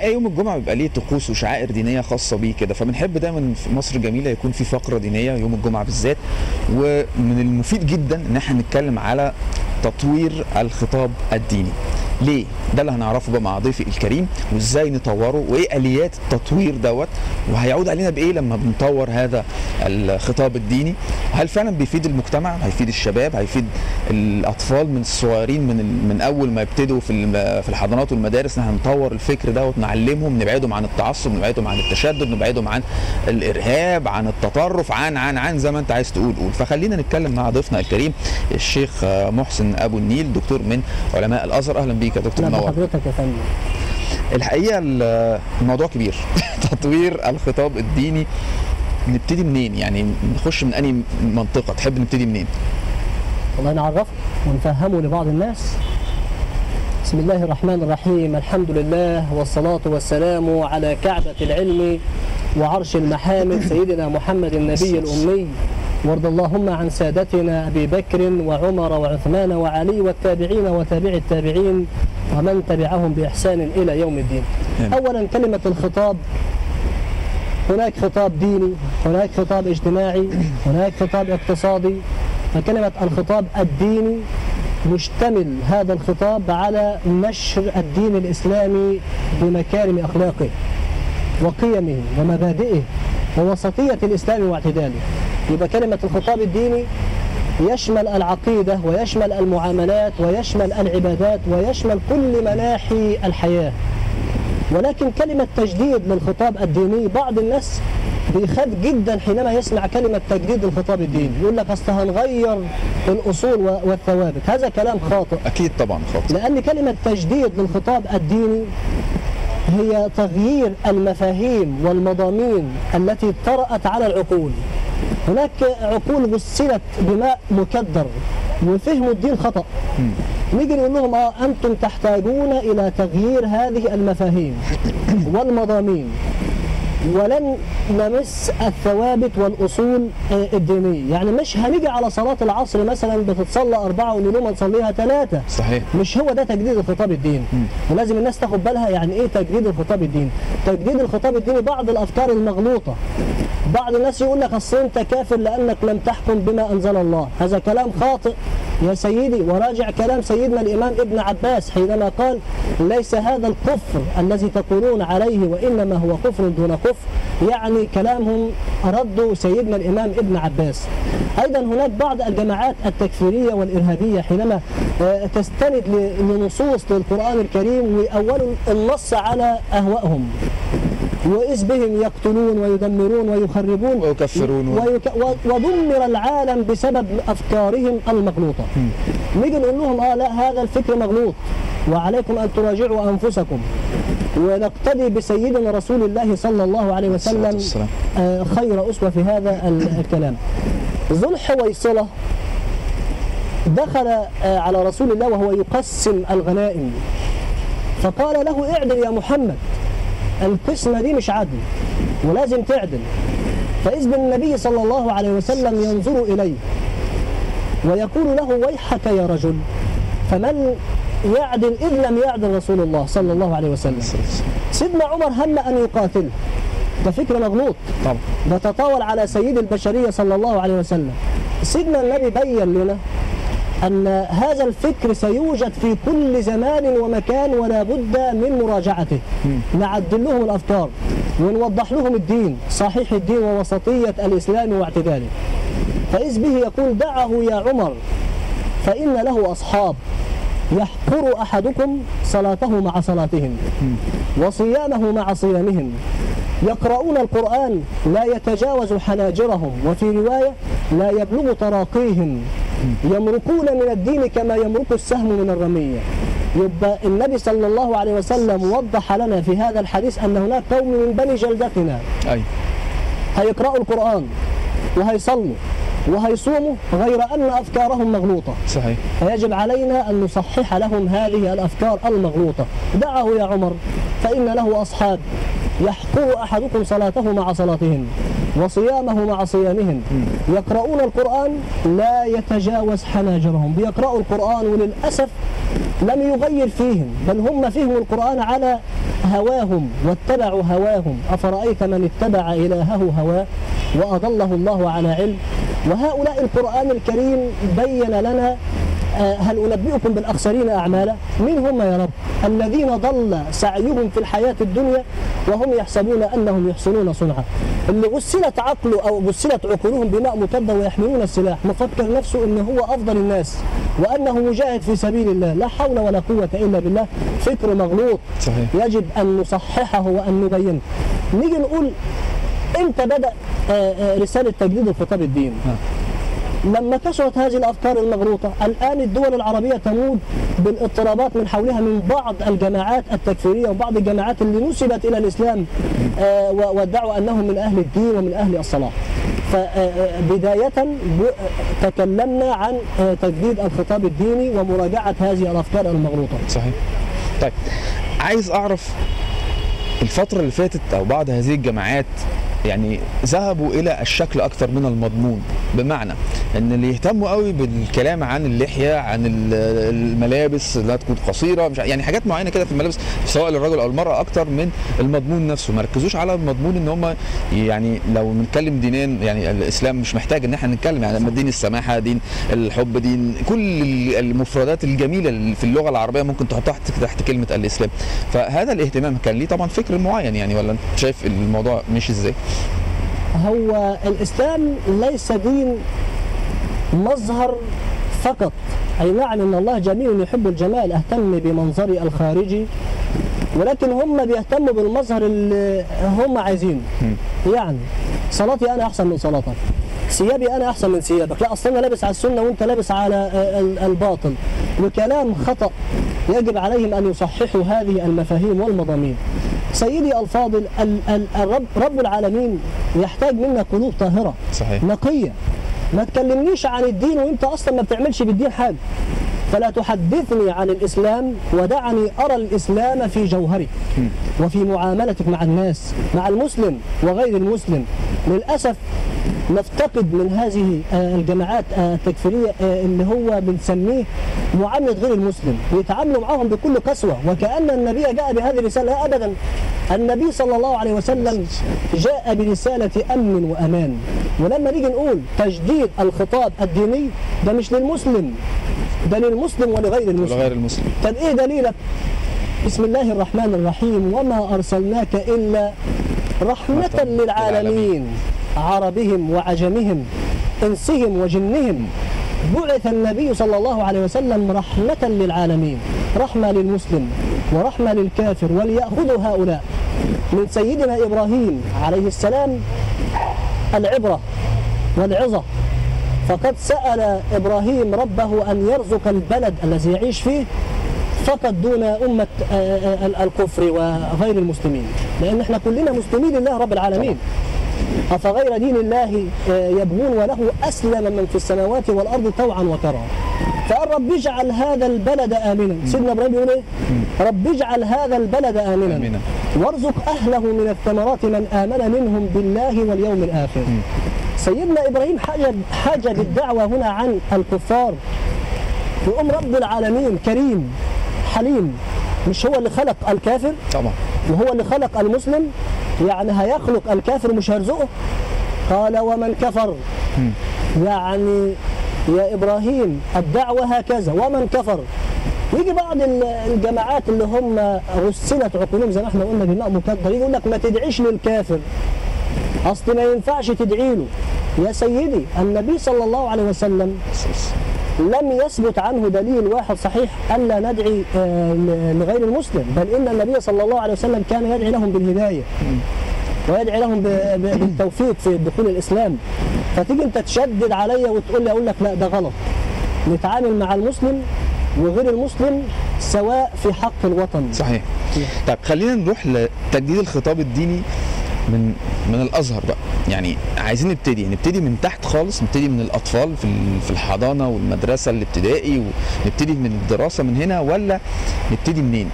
الحقيقه يوم الجمعه بيبقى ليه طقوس وشعائر دينيه خاصه بيه كده فبنحب دايما في مصر الجميله يكون في فقره دينيه يوم الجمعه بالذات ومن المفيد جدا ان احنا نتكلم على تطوير الخطاب الديني ليه؟ ده اللي هنعرفه بقى مع ضيفي الكريم وازاي نطوره وايه اليات التطوير دوت وهيعود علينا بايه لما بنطور هذا الخطاب الديني هل فعلا بيفيد المجتمع هيفيد الشباب هيفيد الاطفال من الصغيرين من ال- من اول ما يبتدوا في الم- في الحضانات والمدارس ان احنا نطور الفكر دوت نعلمهم نبعدهم عن التعصب نبعدهم عن التشدد نبعدهم عن الارهاب عن التطرف عن عن عن زي ما انت عايز تقول قول فخلينا نتكلم مع ضيفنا الكريم الشيخ آه، محسن ابو النيل دكتور من علماء الازهر اهلا بيك يا دكتور اهلا منور بحضرتك يا فندم الحقيقه ال- الموضوع كبير تطوير الخطاب الديني نبتدي منين يعني نخش من انهي منطقه تحب نبتدي منين والله نعرفه ونفهمه لبعض الناس بسم الله الرحمن الرحيم الحمد لله والصلاة والسلام على كعبة العلم وعرش المحامد سيدنا محمد النبي الأمي وارض اللهم عن سادتنا أبي بكر وعمر وعثمان وعلي والتابعين وتابع التابعين ومن تبعهم بإحسان إلى يوم الدين آمين. أولا كلمة الخطاب هناك خطاب ديني هناك خطاب اجتماعي هناك خطاب اقتصادي فكلمة الخطاب الديني مشتمل هذا الخطاب على نشر الدين الإسلامي بمكارم أخلاقه وقيمه ومبادئه ووسطية الإسلام واعتداله يبقى كلمة الخطاب الديني يشمل العقيدة ويشمل المعاملات ويشمل العبادات ويشمل كل مناحي الحياة ولكن كلمة تجديد للخطاب الديني بعض الناس بيخاف جدا حينما يسمع كلمة تجديد الخطاب الديني يقول لك أصل هنغير الأصول و- والثوابت هذا كلام خاطئ اكيد طبعا خاطر لأن كلمة تجديد للخطاب الديني هي تغيير المفاهيم والمضامين التي طرأت على العقول هناك عقول غسلت بماء مكدر وفهموا الدين خطأ نيجي نقول لهم اه انتم تحتاجون الى تغيير هذه المفاهيم والمضامين ولن نمس الثوابت والاصول آه، الدينيه، يعني مش هنيجي على صلاه العصر مثلا بتتصلى اربعه ونقوم نصليها ثلاثه، صحيح مش هو ده تجديد الخطاب الديني ولازم الناس تاخد بالها يعني ايه تجديد الخطاب الديني تجديد الخطاب الديني بعض الافكار المغلوطه بعض الناس يقول لك اصل انت كافر لانك لم تحكم بما انزل الله هذا كلام خاطئ يا سيدي وراجع كلام سيدنا الامام ابن عباس حينما قال ليس هذا الكفر الذي تقولون عليه وانما هو كفر دون كفر يعني كلامهم ردوا سيدنا الامام ابن عباس ايضا هناك بعض الجماعات التكفيريه والارهابيه حينما آه، تستند ل- لنصوص للقران الكريم ويأولوا النص على اهوائهم وإذ بهم يقتلون ويدمرون ويخربون ويكفرون و- ويك... و... ودمر العالم بسبب أفكارهم المغلوطة نيجي نقول لهم آه لا هذا الفكر مغلوط وعليكم أن تراجعوا أنفسكم ونقتدي بسيدنا رسول الله صلى الله عليه الصلاة وسلم والسلام. آه خير أسوة في هذا ال- الكلام ذو الحويصلة دخل آه على رسول الله وهو يقسم الغنائم فقال له اعدل يا محمد القسمة دي مش عدل ولازم تعدل فإذ بالنبي صلى الله عليه وسلم ينظر إليه ويقول له ويحك يا رجل فمن يعدل إذ لم يعدل رسول الله صلى الله عليه وسلم سيدنا عمر هم أن يقاتله ده فكر مغلوط طبعا ده تطاول على سيد البشرية صلى الله عليه وسلم سيدنا النبي بين لنا أن هذا الفكر سيوجد في كل زمان ومكان ولا بد من مراجعته نعدل لهم الأفكار ونوضح لهم الدين صحيح الدين ووسطية الإسلام واعتداله فإذ به يقول دعه يا عمر فإن له أصحاب يحقر أحدكم صلاته مع صلاتهم وصيامه مع صيامهم يقرؤون القرآن لا يتجاوز حناجرهم وفي رواية لا يبلغ تراقيهم يمرقون من الدين كما يمرق السهم من الرمية يبقى النبي صلى الله عليه وسلم وضح لنا في هذا الحديث أن هناك قوم من بني جلدتنا ايوه هيقرأوا القرآن وهيصلوا وهيصوموا غير أن أفكارهم مغلوطة صحيح فيجب علينا أن نصحح لهم هذه الأفكار المغلوطة دعه يا عمر فإن له أصحاب يحقر أحدكم صلاته مع صلاتهم وصيامه مع صيامهم يقرؤون القرآن لا يتجاوز حناجرهم بيقرأوا القرآن وللأسف لم يغير فيهم بل هم فهموا القرآن على هواهم واتبعوا هواهم أفرأيت من اتبع إلهه هواه وأضله الله على علم وهؤلاء القرآن الكريم بين لنا آه، هل أنبئكم بالأخسرين أعمالا من هم يا رب الذين ضل سعيهم في الحياة الدنيا وهم يحسبون أنهم يحسنون صنعا اللي غسلت عقله أو غسلت عقولهم بماء مكبى ويحملون السلاح مفكر نفسه أنه هو أفضل الناس وأنه مجاهد في سبيل الله لا حول ولا قوة إلا بالله فكر مغلوط صحيح يجب أن نصححه وأن نبينه نيجي نقول امتى بدأ آه، آه، رسالة تجديد الخطاب الديني نعم. لما كثرت هذه الافكار المغلوطه، الان الدول العربيه تموج بالاضطرابات من حولها من بعض الجماعات التكفيريه وبعض الجماعات اللي نسبت الى الاسلام آه، و- وادعوا انهم من اهل الدين ومن اهل الصلاح. فبداية تكلمنا عن آه، تجديد الخطاب الديني ومراجعة هذه الأفكار المغلوطة صحيح طيب عايز اعرف الفترة اللي فاتت او بعض هذه الجماعات يعني ذهبوا الى الشكل اكثر من المضمون بمعنى ان اللي يهتموا قوي بالكلام عن اللحيه عن ال- الملابس اللي تكون قصيره مش ع- يعني حاجات معينه كده في الملابس سواء للرجل او المراه اكتر من المضمون نفسه ما ركزوش على المضمون ان هم يعني لو بنتكلم دينيا يعني الاسلام مش محتاج ان احنا نتكلم يعني لما دين السماحه دين الحب دين كل ال- المفردات الجميله اللي في اللغه العربيه ممكن تحطها تحت تحت كلمه الاسلام فهذا الاهتمام كان ليه طبعا فكر معين يعني ولا انت شايف الموضوع مش ازاي هو الإسلام ليس دين مظهر فقط أي نعم إن الله جميل يحب الجمال أهتم بمنظري الخارجي ولكن هم بيهتموا بالمظهر اللي هم عايزينه يعني صلاتي أنا أحسن من صلاتك ثيابي أنا أحسن من ثيابك لا أصل أنا لابس على السنة وأنت لابس على آه، ال- الباطل وكلام خطأ يجب عليهم أن يصححوا هذه المفاهيم والمضامين سيدي الفاضل ال- ال- الرب رب العالمين يحتاج منا قلوب طاهرة صحيح نقية ما تكلمنيش عن الدين وانت اصلا ما بتعملش بالدين حاجة فلا تحدثني عن الاسلام ودعني ارى الاسلام في جوهره وفي معاملتك مع الناس مع المسلم وغير المسلم للاسف نفتقد من هذه آه، الجماعات آه، التكفيريه آه، اللي هو بنسميه معامله غير المسلم بيتعاملوا معاهم بكل قسوه وكان النبي جاء بهذه الرساله لا ابدا النبي صلى الله عليه وسلم جاء برساله امن وامان ولما نيجي نقول تجديد الخطاب الديني ده مش للمسلم ده للمسلم ولغير المسلم غير المسلم طب ايه دليلك بسم الله الرحمن الرحيم وما ارسلناك الا رحمة رحمة للعالمين عربهم وعجمهم انسهم وجنهم بعث النبي صلى الله عليه وسلم رحمة للعالمين رحمة للمسلم ورحمة للكافر وليأخذوا هؤلاء من سيدنا إبراهيم عليه السلام العبرة والعظة فقد سأل إبراهيم ربه أن يرزق البلد الذي يعيش فيه فقط دون أمة آه، آه، الكفر وغير المسلمين لأن احنا كلنا مسلمين لله رب العالمين أفغير دين الله آه، يبغون وله أسلم من في السماوات والأرض طوعا وكرها فقال رب اجعل هذا البلد آمنا سيدنا إبراهيم يقول إيه رب اجعل هذا البلد آمنا آمنا. وارزق أهله من الثمرات من آمن منهم بالله واليوم الآخر سيدنا إبراهيم حجب, حجب الدعوة هنا عن الكفار يقوم رب العالمين كريم حليم مش هو اللي خلق الكافر طبعا وهو اللي خلق المسلم يعني هيخلق الكافر مش هيرزقه قال ومن كفر يعني يا إبراهيم الدعوة هكذا ومن كفر يجي بعض ال- الجماعات اللي هم غسلت عقولهم زي ما احنا قلنا بماء مكدر يجي يقول لك ما تدعيش للكافر اصل ما ينفعش تدعي له يا سيدي النبي صلى الله عليه وسلم لم يثبت عنه دليل واحد صحيح الا ندعي آه، ل- لغير المسلم بل ان النبي صلى الله عليه وسلم كان يدعي لهم بالهدايه ويدعي لهم ب- ب- بالتوفيق في دخول الاسلام فتيجي انت تشدد عليا وتقول لي اقول لك لا ده غلط نتعامل مع المسلم وغير المسلم سواء في حق الوطن صحيح طيب خلينا نروح لتجديد الخطاب الديني من من الازهر بقى يعني عايزين نبتدي نبتدي من تحت خالص نبتدي من الاطفال في ال- في الحضانه والمدرسه الابتدائي ونبتدي من الدراسه من هنا ولا نبتدي منين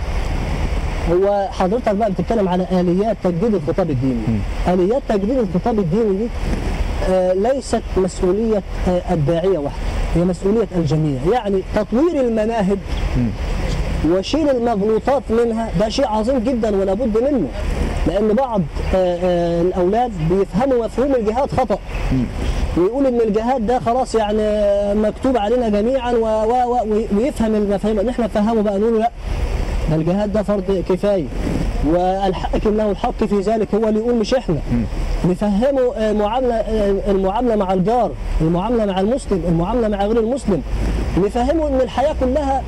هو حضرتك بقى بتتكلم على اليات تجديد الخطاب الديني اليات تجديد الخطاب الديني دي آه، ليست مسؤوليه آه، الداعيه وحده هي مسؤوليه الجميع يعني تطوير المناهج وشيل المغلوطات منها ده شيء عظيم جدا ولا بد منه لان بعض آه، آه، الاولاد بيفهموا مفهوم الجهاد خطا ويقول ان الجهاد ده خلاص يعني مكتوب علينا جميعا و و و ويفهم المفاهيم نحن نفهمه بقى نقول له لا ده الجهاد ده فرض كفايه والحاكم له الحق في ذلك هو اللي يقول مش احنا نفهمه آه، معامله آه، المعامله مع الجار المعامله مع المسلم المعامله مع غير المسلم نفهمه ان الحياه كلها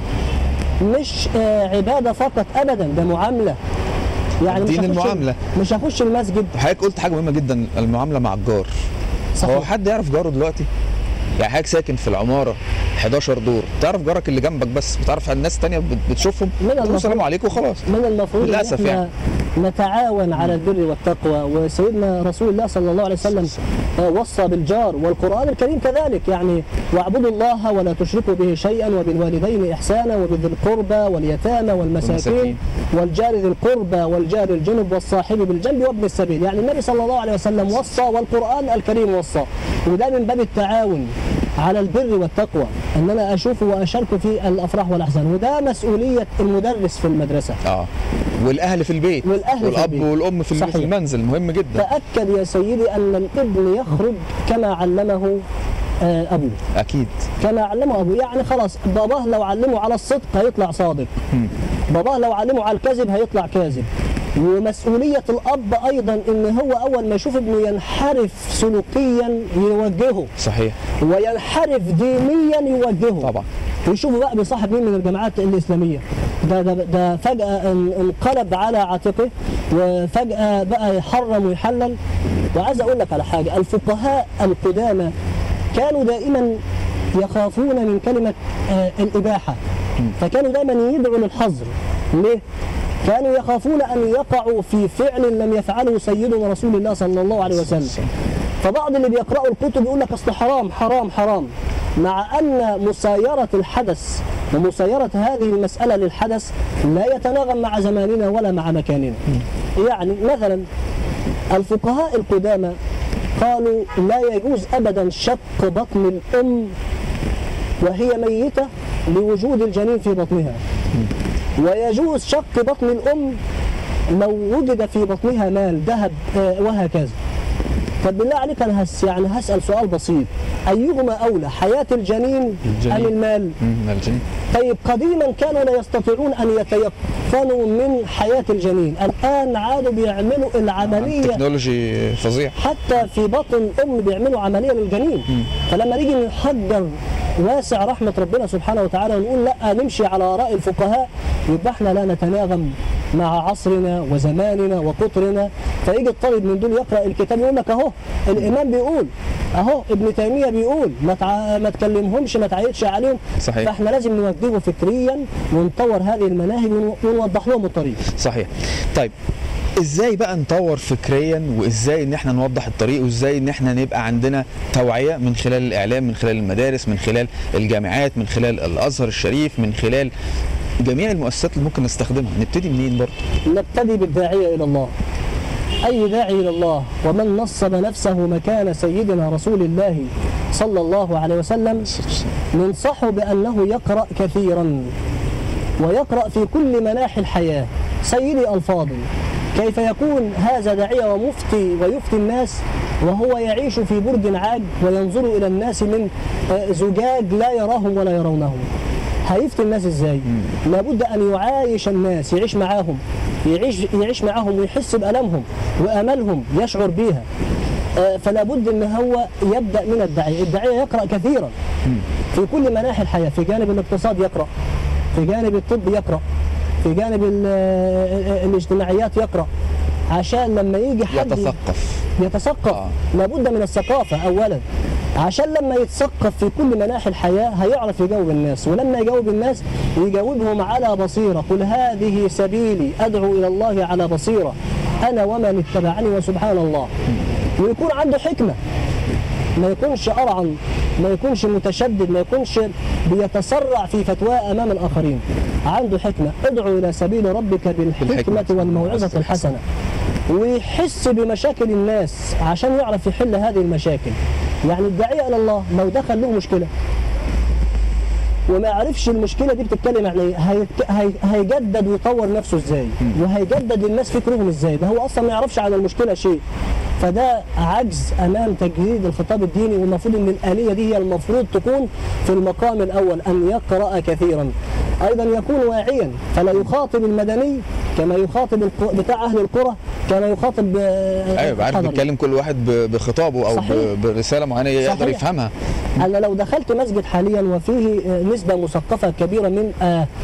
مش آه، عباده فقط ابدا ده معامله يعني مش دين هخش- المعاملة. مش هخش المسجد حضرتك قلت حاجه مهمه جدا المعامله مع الجار صحيح. هو حد يعرف جاره دلوقتي يعني حضرتك ساكن في العماره 11 دور تعرف جارك اللي جنبك بس بتعرف الناس تانية بت- بتشوفهم من تقول المفروض- السلام عليكم وخلاص من المفروض للأسف ان احنا يعني. نتعاون على البر والتقوى وسيدنا رسول الله صلى الله عليه وسلم آه، وصى بالجار والقرآن الكريم كذلك يعني واعبدوا الله ولا تشركوا به شيئا وبالوالدين إحسانا وبذي القربى واليتامى والمساكين والمساكين. والجار ذي القربى والجار الجنب والصاحب بالجنب وابن السبيل يعني النبي صلى الله عليه وسلم وصى والقرآن الكريم وصى وده من باب التعاون على البر والتقوى ان انا اشوف واشارك في الافراح والاحزان وده مسؤوليه المدرس في المدرسه اه والاهل في البيت والأهل في والاب البيت. والام في الم- صحيح. في المنزل مهم جدا تاكد يا سيدي ان الابن يخرج كما علمه آه، ابوه اكيد كما علمه ابوه يعني خلاص باباه لو علمه على الصدق هيطلع صادق مم. باباه لو علمه على الكذب هيطلع كاذب ومسؤولية الأب أيضا إن هو أول ما يشوف ابنه ينحرف سلوكيا يوجهه صحيح وينحرف دينيا يوجهه طبعا ويشوفوا بقى بيصاحب مين من الجماعات الإسلامية ده ده, ده فجأة ان- انقلب على عاتقه وفجأة بقى يحرم ويحلل وعايز أقول لك على حاجة الفقهاء القدامى كانوا دائما يخافون من كلمة آه، الإباحة فكانوا دائما يدعوا للحظر ليه؟ كانوا يخافون أن يقعوا في فعل لم يفعله سيدنا رسول الله صلى الله عليه وسلم فبعض اللي بيقرأوا الكتب يقول لك أصل حرام حرام حرام مع أن مسايرة الحدث ومسايرة هذه المسألة للحدث لا يتناغم مع زماننا ولا مع مكاننا يعني مثلا الفقهاء القدامى قالوا لا يجوز أبدا شق بطن الأم وهي ميتة لوجود الجنين في بطنها ويجوز شق بطن الأم لو وجد في بطنها مال ذهب آه، وهكذا طب بالله عليك انا هس يعني هسال سؤال بسيط ايهما اولى حياه الجنين, الجنين. ام المال؟ مم، الجن طيب قديما كانوا لا يستطيعون ان يتيقنوا من حياه الجنين، الان عادوا بيعملوا العمليه تكنولوجي فظيع حتى في بطن الام بيعملوا عمليه للجنين فلما نيجي نحضر واسع رحمه ربنا سبحانه وتعالى ونقول لا نمشي على اراء الفقهاء يبقى احنا لا نتناغم مع عصرنا وزماننا وقطرنا فيجي الطالب من دول يقرا الكتاب يقول لك اهو الامام بيقول اهو ابن تيميه بيقول ما تع... ما تكلمهمش ما تعيدش عليهم صحيح. فاحنا لازم نوجهه فكريا ونطور هذه المناهج ون- ونوضح لهم الطريق صحيح طيب ازاي بقى نطور فكريا وازاي ان احنا نوضح الطريق وازاي ان احنا نبقى عندنا توعية من خلال الاعلام من خلال المدارس من خلال الجامعات من خلال الازهر الشريف من خلال جميع المؤسسات اللي ممكن نستخدمها نبتدي منين برضه نبتدي بالداعية إلى الله أي داعي إلى الله ومن نصب نفسه مكان سيدنا رسول الله صلى الله عليه وسلم ننصحه بأنه يقرأ كثيرا ويقرأ في كل مناحي الحياة سيدي الفاضل كيف يكون هذا داعية ومفتي ويفتي الناس وهو يعيش في برج عاج وينظر إلى الناس من آه، زجاج لا يراهم ولا يرونه هيفتي الناس ازاي؟ لابد ان يعايش الناس يعيش معاهم يعيش يعيش معاهم ويحس بألمهم واملهم يشعر بيها آه، فلا بد ان هو يبدا من الداعيه، الداعيه يقرا كثيرا في كل مناحي الحياه، في جانب الاقتصاد يقرا، في جانب الطب يقرا، في جانب ال- آه، الاجتماعيات يقرا عشان لما يجي حد يتثقف يتثقف آه. لابد من الثقافة أولا عشان لما يتثقف في كل مناحي الحياة هيعرف يجاوب الناس ولما يجاوب الناس يجاوبهم على بصيرة قل هذه سبيلي أدعو إلى الله على بصيرة أنا ومن اتبعني وسبحان الله ويكون عنده حكمة ما يكونش أرعن ما يكونش متشدد ما يكونش بيتسرع في فتواه أمام الآخرين عنده حكمة ادعو إلى سبيل ربك بالحكمة بالحكمة والموعظة الحسنة ويحس بمشاكل الناس عشان يعرف يحل هذه المشاكل يعني الداعية إلى الله لو دخل له مشكلة وما عرفش المشكله دي بتتكلم عن ايه هي... هي... هيجدد ويطور نفسه ازاي وهيجدد للناس فكرهم ازاي ده هو اصلا ما يعرفش عن المشكله شيء فده عجز امام تجديد الخطاب الديني والمفروض ان الاليه دي هي المفروض تكون في المقام الاول ان يقرا كثيرا ايضا يكون واعيا فلا يخاطب المدني كما يخاطب الق... بتاع اهل القرى كما يخاطب آه، ايوه عارف الحضري. بيتكلم كل واحد ب- بخطابه او صحيح. ب- برساله معينه يقدر صحيح. يفهمها أنا لو دخلت مسجد حاليا وفيه آه، نسبة مثقفة كبيرة من آه، آه،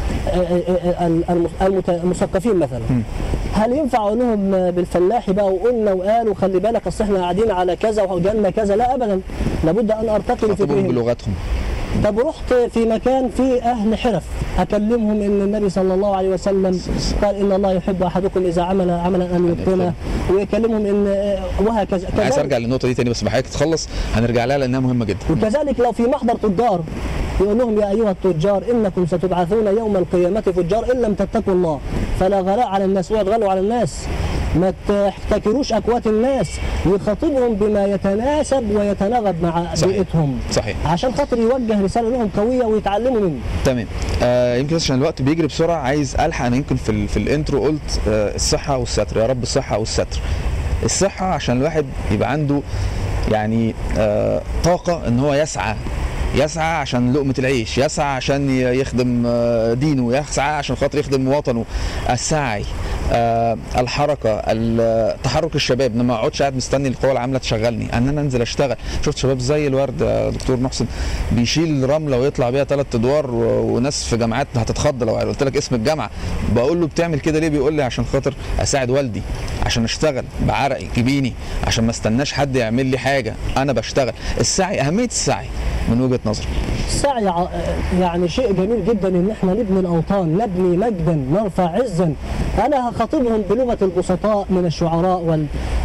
آه، آه، المس- المت- المثقفين مثلا هل ينفع اقول لهم آه، بالفلاحي بقى وقلنا وقالوا خلي بالك اصل احنا قاعدين على كذا وجالنا كذا لا ابدا لابد ان ارتقي خطبهم بفكرهم بلغتهم طب رحت في مكان فيه اهل حرف اكلمهم ان النبي صلى الله عليه وسلم قال ان الله يحب احدكم اذا عمل عملا ان يتقنه ويكلمهم ان آه، وهكذا عايز كذلك- ارجع للنقطه دي تاني بس بحاجه تخلص هنرجع لها لانها مهمه جدا وكذلك لو في محضر تجار يقول لهم يا ايها التجار انكم ستبعثون يوم القيامه فجار ان لم تتقوا الله فلا غلاء على الناس اوعوا تغلوا على الناس ما تحتكروش اكوات الناس يخاطبهم بما يتناسب ويتناغب مع صحيح. بيئتهم صحيح عشان خاطر يوجه رساله لهم قويه ويتعلموا منه تمام آه يمكن بس عشان الوقت بيجري بسرعه عايز الحق انا يمكن في ال- في الانترو قلت آه الصحه والستر يا رب الصحه والستر الصحه عشان الواحد يبقى عنده يعني آه طاقه ان هو يسعى يسعى عشان لقمة العيش يسعى عشان ي- يخدم آه، دينه يسعى عشان خاطر يخدم وطنه السعي آه، الحركة ال- تحرك الشباب ان ما اقعدش قاعد مستني القوى العاملة تشغلني ان انا انزل اشتغل شفت شباب زي الورد يا دكتور محسن بيشيل رملة ويطلع بيها ثلاث ادوار و- وناس في جامعات هتتخض لو قلت لك اسم الجامعة بقول له بتعمل كده ليه بيقول لي عشان خاطر اساعد والدي عشان اشتغل بعرقي جبيني عشان ما استناش حد يعمل لي حاجة انا بشتغل السعي اهمية السعي من وجهة نظري السعي ع- يعني شيء جميل جدا ان احنا نبني الاوطان نبني مجدا نرفع عزا انا هخاطبهم بلغه البسطاء من الشعراء وال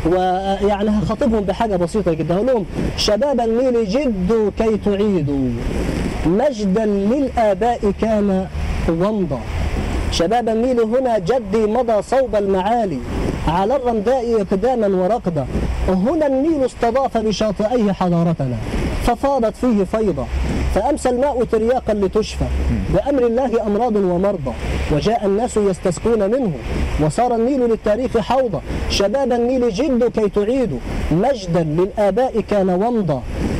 ويعني هخاطبهم بحاجه بسيطه جدا اقول لهم شباب النيل جدوا كي تعيدوا مجدا للاباء كان ومضى شباب النيل هنا جدي مضى صوب المعالي على الرمداء إقداما ورقدا هنا النيل استضاف بشاطئيه حضارتنا ففاضت فيه فيضة فأمسى الماء ترياقا لتشفى بأمر الله أمراض ومرضى وجاء الناس يستسقون منه وصار النيل للتاريخ حوضة شباب النيل جد كي تعيدوا مجدا للآباء كان ومضى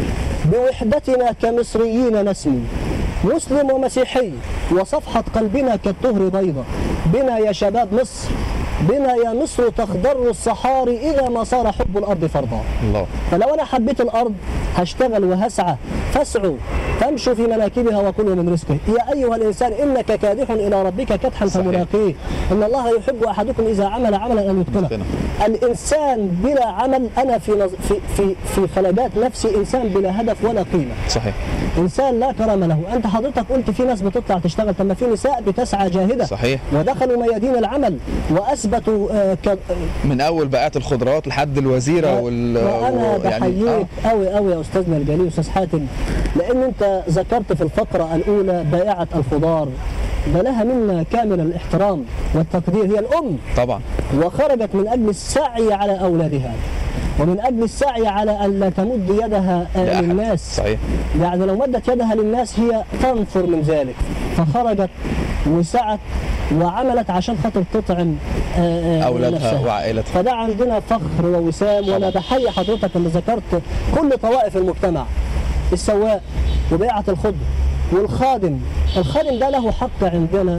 بوحدتنا كمصريين نسمو مسلم ومسيحي وصفحة قلبنا كالطهر بيضة بنا يا شباب مصر بنا يا مصر تخضر الصحاري إذا ما صار حب الأرض فرضا الله فلو أنا حبيت الأرض هشتغل وهسعى فاسعوا فامشوا في مناكبها وكلوا من رزقه يا أيها الإنسان إنك كادح إلى ربك كدحا صحيح. فملاقيه إن الله يحب أحدكم إذا عمل عملا أن يتقنه يتقنه. الإنسان بلا عمل أنا في نظ... في في في خلجات نفسي إنسان بلا هدف ولا قيمة صحيح انسان لا كرم له انت حضرتك قلت في ناس بتطلع تشتغل طب ما في نساء بتسعى جاهده صحيح ودخلوا ميادين العمل واثبتوا آه ك... من اول بقات الخضروات لحد الوزيره وال وانا و- بحييك قوي قوي يا استاذنا الجليل استاذ حاتم لان انت ذكرت في الفقره الاولى بائعه الخضار ده لها منا كامل الاحترام والتقدير هي الام طبعا وخرجت من اجل السعي على اولادها ومن اجل السعي على ان لا تمد يدها آه، لأحد. للناس صحيح يعني لو مدت يدها للناس هي تنفر من ذلك فخرجت وسعت وعملت عشان خاطر تطعم آه، آه، اولادها نفسها. وعائلتها فده عندنا فخر ووسام وانا بحيي حضرتك اللي ذكرت كل طوائف المجتمع السواق وبيعة الخضر والخادم الخادم ده له حق عندنا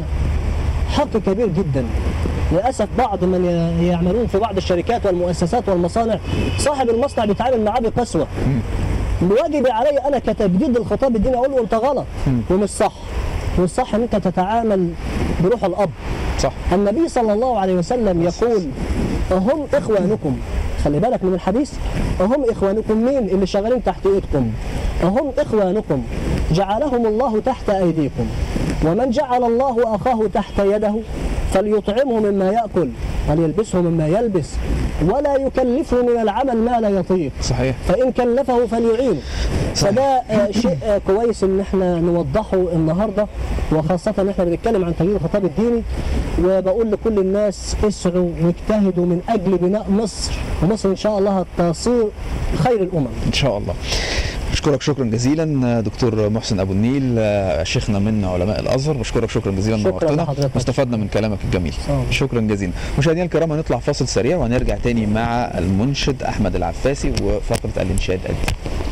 حق كبير جدا للاسف بعض من ي- يعملون في بعض الشركات والمؤسسات والمصانع صاحب المصنع بيتعامل معاه بقسوه واجبي علي انا كتجديد الخطاب الديني اقول له انت غلط ومش صح مش صح ان انت تتعامل بروح الاب صح النبي صلى الله عليه وسلم يقول هم اخوانكم خلي بالك من الحديث هم اخوانكم مين اللي شغالين تحت ايدكم هم اخوانكم جعلهم الله تحت ايديكم ومن جعل الله اخاه تحت يده فليطعمه مما ياكل وليلبسه مما يلبس ولا يكلفه من العمل ما لا يطيق صحيح فإن كلفه فليعينه فده آه، شيء آه، كويس ان احنا نوضحه النهارده وخاصة ان احنا بنتكلم عن تغيير الخطاب الديني وبقول لكل الناس اسعوا واجتهدوا من اجل بناء مصر ومصر ان شاء الله تصير خير الامم ان شاء الله بشكرك شكرا جزيلا دكتور محسن ابو النيل آه، شيخنا من علماء الازهر بشكرك شكرا جزيلا شكرا نورتنا لحضرتك. واستفدنا من كلامك الجميل آه. شكرا جزيلا مشاهدينا الكرام هنطلع فاصل سريع وهنرجع تاني مع المنشد احمد العفاسي وفقره الانشاد الديني